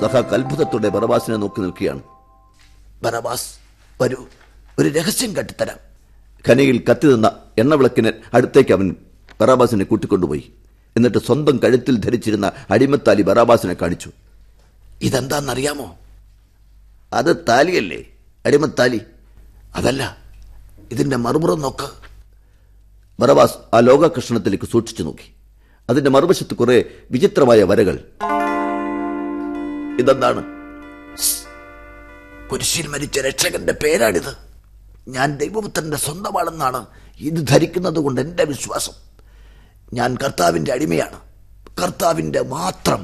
സഹാക്ക് അത്ഭുതത്തോടെ ബറബാസിനെ നോക്കി നിൽക്കുകയാണ് ബറബാസ് വരൂ ഒരു രഹസ്യം കട്ടിത്തരാം ഖനിയിൽ കത്തി നിന്ന എണ്ണവിളക്കിന് അടുത്തേക്ക് അവൻ ബറാബാസിനെ കൂട്ടിക്കൊണ്ടുപോയി എന്നിട്ട് സ്വന്തം കഴുത്തിൽ ധരിച്ചിരുന്ന അടിമത്താലി ബറാബാസിനെ കാണിച്ചു ഇതെന്താണെന്നറിയാമോ അത് താലിയല്ലേ അടിമത്താലി അതല്ല ഇതിന്റെ മറുപുറം നോക്ക് ബറബാസ് ആ ലോകകൃഷ്ണത്തിലേക്ക് സൂക്ഷിച്ചു നോക്കി അതിന്റെ മറുവശത്ത് കുറെ വിചിത്രമായ വരകൾ ഇതെന്താണ് കുരിശിൽ മരിച്ച രക്ഷകന്റെ പേരാണിത് ഞാൻ ദൈവപുത്രന്റെ സ്വന്തമാണെന്നാണ് ഇത് ധരിക്കുന്നത് കൊണ്ട് എന്റെ വിശ്വാസം ഞാൻ കർത്താവിന്റെ അടിമയാണ് കർത്താവിന്റെ മാത്രം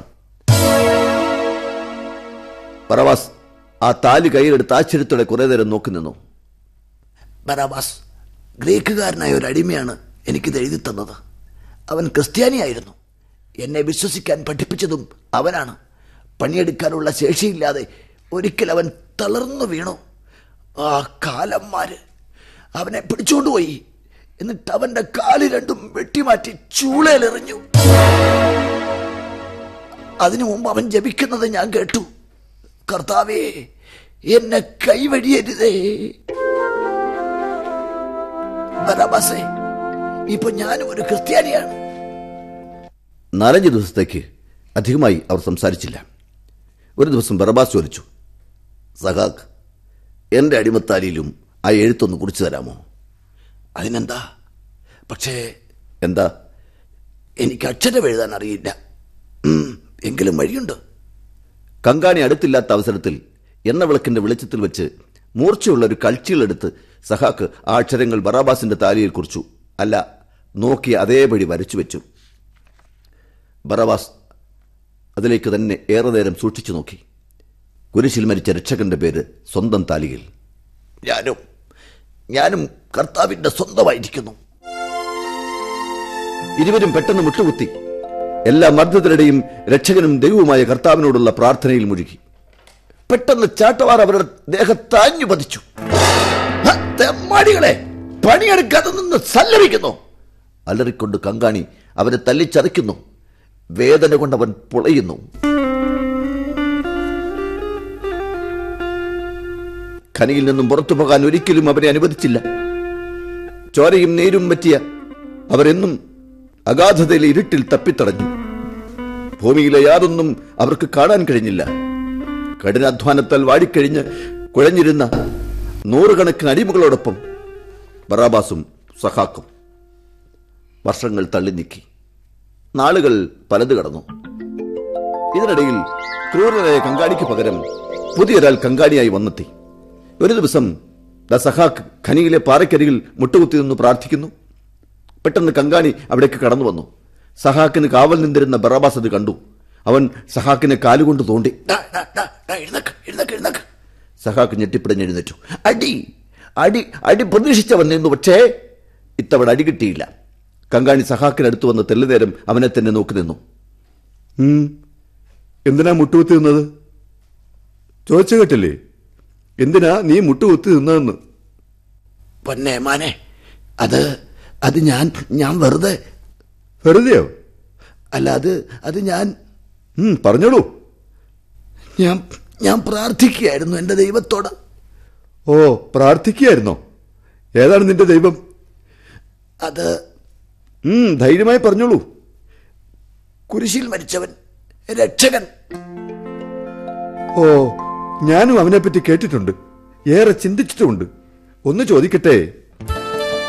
ബറവാസ് ആ താലി കയ്യിലെടുത്ത് ആശ്ചര്യത്തോടെ കുറെ നേരം നോക്കി നിന്നു ബറാബാസ് ഗ്രീക്കുകാരനായ ഒരു അടിമയാണ് എനിക്കിത് എഴുതി തന്നത് അവൻ ക്രിസ്ത്യാനിയായിരുന്നു എന്നെ വിശ്വസിക്കാൻ പഠിപ്പിച്ചതും അവനാണ് പണിയെടുക്കാനുള്ള ശേഷിയില്ലാതെ ഒരിക്കൽ അവൻ തളർന്നു വീണു ആ കാലന്മാര് അവനെ പിടിച്ചുകൊണ്ടുപോയി എന്നിട്ട് അവന്റെ കാല് രണ്ടും വെട്ടിമാറ്റി ചൂളയിലെറിഞ്ഞു അതിനു മുമ്പ് അവൻ ജപിക്കുന്നത് ഞാൻ കേട്ടു കർത്താവേ എന്നെ കൈവഴിയരുതേ ബറാബാസേ ഇപ്പൊ ഞാനും ഒരു ക്രിസ്ത്യാനിയാണ് നാലഞ്ച് ദിവസത്തേക്ക് അധികമായി അവർ സംസാരിച്ചില്ല ഒരു ദിവസം ബറബാസ് ചോദിച്ചു സഹാഖ് എന്റെ അടിമത്താലിയിലും ആ എഴുത്തൊന്ന് കുറിച്ചു തരാമോ അതിനെന്താ പക്ഷേ എന്താ എനിക്ക് അക്ഷരം എഴുതാൻ അറിയില്ല ഉം, എങ്കിലും വഴിയുണ്ട് കങ്കാണി അടുത്തില്ലാത്ത അവസരത്തിൽ എണ്ണവിളക്കിന്റെ വെളിച്ചത്തിൽ വെച്ച് മൂർച്ചയുള്ള ഒരു കൾച്ചികളെടുത്ത് സഹാക്ക് ആ അക്ഷരങ്ങൾ ബറാബാസിന്റെ താലിയിൽ കുറിച്ചു അല്ല നോക്കി അതേപടി വരച്ചു വെച്ചു ബറാബാസ് അതിലേക്ക് തന്നെ ഏറെ നേരം സൂക്ഷിച്ചു നോക്കി കുരിശിൽ മരിച്ച രക്ഷകന്റെ പേര് സ്വന്തം താലിയിൽ ഞാനും ഞാനും കർത്താവിന്റെ സ്വന്തമായിരിക്കുന്നു ഇരുവരും പെട്ടെന്ന് മുട്ടുകുത്തി എല്ലാ മർദ്ദത്തിനിടെയും രക്ഷകനും ദൈവവുമായ കർത്താവിനോടുള്ള പ്രാർത്ഥനയിൽ മുഴുകി പെട്ടെന്ന് ചാട്ടവാർ അവരുടെ ദേഹത്താഞ്ഞു പതിച്ചു ഹ, തെമ്മാടികളെ പണിയെടുക്കാതെ നിന്ന് സല്ലപിക്കുന്നു അലറിക്കൊണ്ട് കങ്കാണി അവരെ തല്ലിച്ചതയ്ക്കുന്നു വേദന കൊണ്ട് അവൻ പൊളയുന്നു ഖനിയിൽ നിന്നും പുറത്തു പോകാൻ ഒരിക്കലും അവരെ അനുവദിച്ചില്ല ചോരയും നീരും പറ്റിയ അവരെന്നും അഗാധതയിലെ ഇരുട്ടിൽ തപ്പിത്തടഞ്ഞു ഭൂമിയിലെ യാതൊന്നും അവർക്ക് കാണാൻ കഴിഞ്ഞില്ല കഠിനാധ്വാനത്താൽ വാടിക്കഴിഞ്ഞ് കുഴഞ്ഞിരുന്ന നൂറുകണക്കിന് അടിമകളോടൊപ്പം ബറാബാസും സഹാക്കും വർഷങ്ങൾ തള്ളി നീക്കി നാളുകൾ പലത് കടന്നു ഇതിനിടയിൽ ക്രൂരനായ കങ്കാണിക്ക് പകരം പുതിയൊരാൾ കങ്കാണിയായി വന്നെത്തി ഒരു ദിവസം ദ സഹാക്ക് ഖനിയിലെ പാറയ്ക്കരികിൽ മുട്ടുകുത്തി നിന്ന് പ്രാർത്ഥിക്കുന്നു പെട്ടെന്ന് കങ്കാണി അവിടേക്ക് കടന്നു വന്നു സഹാക്കിന് കാവൽ നിന്നിരുന്ന ബറാബാസ് അത് കണ്ടു അവൻ സഹാക്കിനെ കാലുകൊണ്ട് തോണ്ടി "ഡാ, ഡാ, ഡാ, ഡാ, എഴുന്നേക്ക്, എഴുന്നേക്ക്, എഴുന്നേക്ക്." സഹാക്ക് ഞെട്ടിപ്പിടഞ്ഞ് എഴുന്നേറ്റു അടി അടി അടി പ്രതീക്ഷിച്ചവൻ നിന്നു പക്ഷേ ഇത്തവണ അടി കിട്ടിയില്ല കങ്കാണി സഹാക്കിനടുത്ത് വന്ന് തെല്ലുനേരം അവനെ തന്നെ നോക്കി നിന്നു ഉം. എന്തിനാ മുട്ടുകുത്തി നിന്നത് ചോദിച്ചു കേട്ടില്ലേ എന്തിനാ നീ മുട്ടുകുത്തി നിന്നതെന്ന് പൊന്നെ മാനെ അത് അത് ഞാൻ ഞാൻ വെറുതെ വെറുതെയോ അല്ല അത് അത് ഞാൻ ഉം, പറഞ്ഞോളൂ ഞാൻ ഞാൻ പ്രാർത്ഥിക്കുകയായിരുന്നു എൻ്റെ ദൈവത്തോട് ഓ പ്രാർത്ഥിക്കുകയായിരുന്നോ ഏതാണ് നിന്റെ ദൈവം അത് ഉം, ധൈര്യമായി പറഞ്ഞോളൂ കുരിശിൽ മരിച്ചവൻ രക്ഷകൻ ഓ ഞാനും അവനെപ്പറ്റി കേട്ടിട്ടുണ്ട് ഏറെ ചിന്തിച്ചിട്ടുമുണ്ട് ഒന്ന് ചോദിക്കട്ടെ